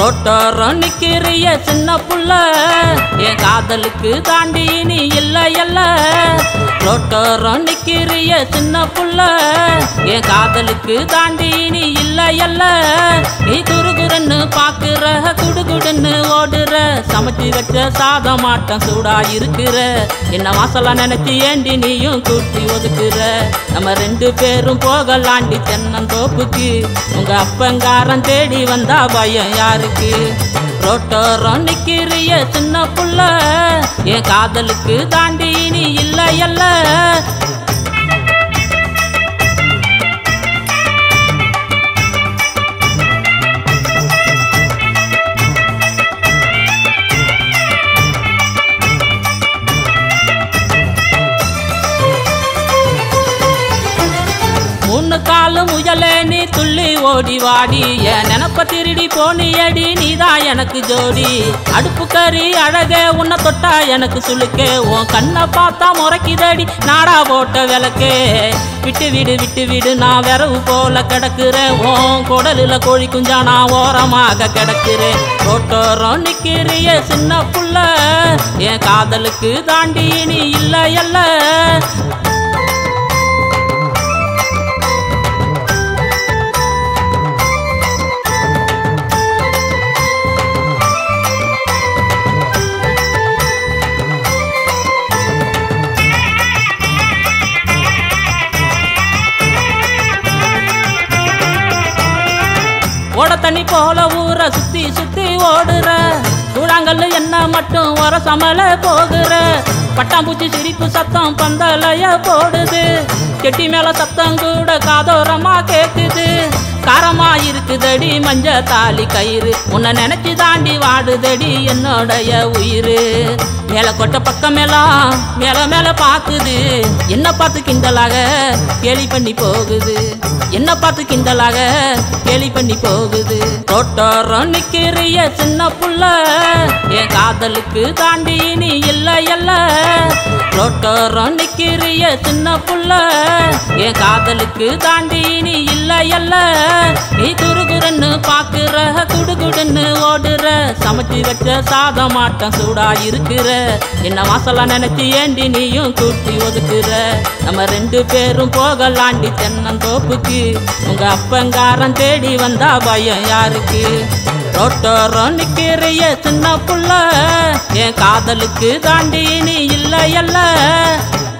ரோட்டோரம் நிக்கிறிய சின்ன புள்ள என் காதலுக்கு தாண்டி நீ இல்ல இல்ல ரோட்டோரம் நிக்கிறிய சின்ன புள்ள என் காதலுக்கு தாண்டி நீ இல்ல இல்ல நீ குறுகுறுன்னு பாக்குற குடுகுடுன்னு ஓடுற சமைச்சு வச்ச சாதம் மாட்டம் சூடா இருக்கிற என்ன வாசலா நினைச்சு ஏண்டி நீயும் கூட்டி ஒதுக்குற நம்ம ரெண்டு பேரும் போகலாண்டி தென்னந்தோப்புக்கு உங்க அப்பங்காரன் தேடி வந்தா பயம் யாருக்கு ரோட்டோரம் நிக்கிறிய சின்ன புள்ள என் காதலுக்கு தாண்டி நீ இல்ல இல்ல மூணு காலு முயலே நீ துள்ளி ஓடி வாடி என் நினப்ப திருடி போனியடி நீதான் எனக்கு ஜோடி அடுப்பு கறி அழகே உன்னை தொட்டா எனக்கு சுளுக்கே உன் கண்ணை பார்த்தா முறைக்குதடி நாடா போட்ட விளக்கே விட்டு விடு விட்டு விடு நான் விரவு போல கிடக்குறேன் உன் குடலில் கோழி குஞ்சா நான் ஓரமாக கிடக்குறேன் ரோட்டோரம் நிக்கிறிய சின்ன புள்ள என் காதலுக்கு தாண்டி நீ இல்ல இல்ல ஓட தண்ணி போல ஊரை சுத்தி சுத்தி ஓடுற கூழாங்கல்லு என்ன மட்டும் வர சமல போகுற பட்டாம்பூச்சி சிரிப்பு சத்தம் பந்தலைய போடுது கெட்டி மேல சத்தம் கூட காதோரமா கேக்குது காரமா இருக்குதடி மஞ்ச தாலி கயிறு உன்னை நினைச்சு தாண்டி வாடுதடி என்னோடைய உயிர் மேல கொட்ட பக்கமெல்லாம் மேல மேல பாக்குது என்ன பார்த்து கிண்டலாக கேலி பண்ணி போகுது என்ன பார்த்து கிண்டலாக கேலி பண்ணி போகுது தோட்டோரம் நிக்கிறிய சின்ன புள்ள என் காதலுக்கு தாண்டி நீ இல்ல இல்ல ரோட்டோரம் நிக்கிறிய சின்ன புள்ள என் காதலுக்கு தாண்டி நீ இல்ல இல்ல நீ குறுகுறுன்னு பாக்குற குடுகுடுன்னு ஓடுற சமைச்சு வச்ச சாதம் மாட்டம் சூடா இருக்கிற என்ன வாசலா நினைச்சு ஏண்டி நீயும் கூட்டி ஒதுக்குற நம்ம ரெண்டு பேரும் போகலாண்டி தென்னந்தோப்புக்கு உங்க அப்பங்காரன் தேடி வந்தா பயம் யாருக்கு ரோட்டோரம் நிக்கிறிய சின்ன புள்ள என் காதலுக்கு தாண்டி நீ இல்ல இல்ல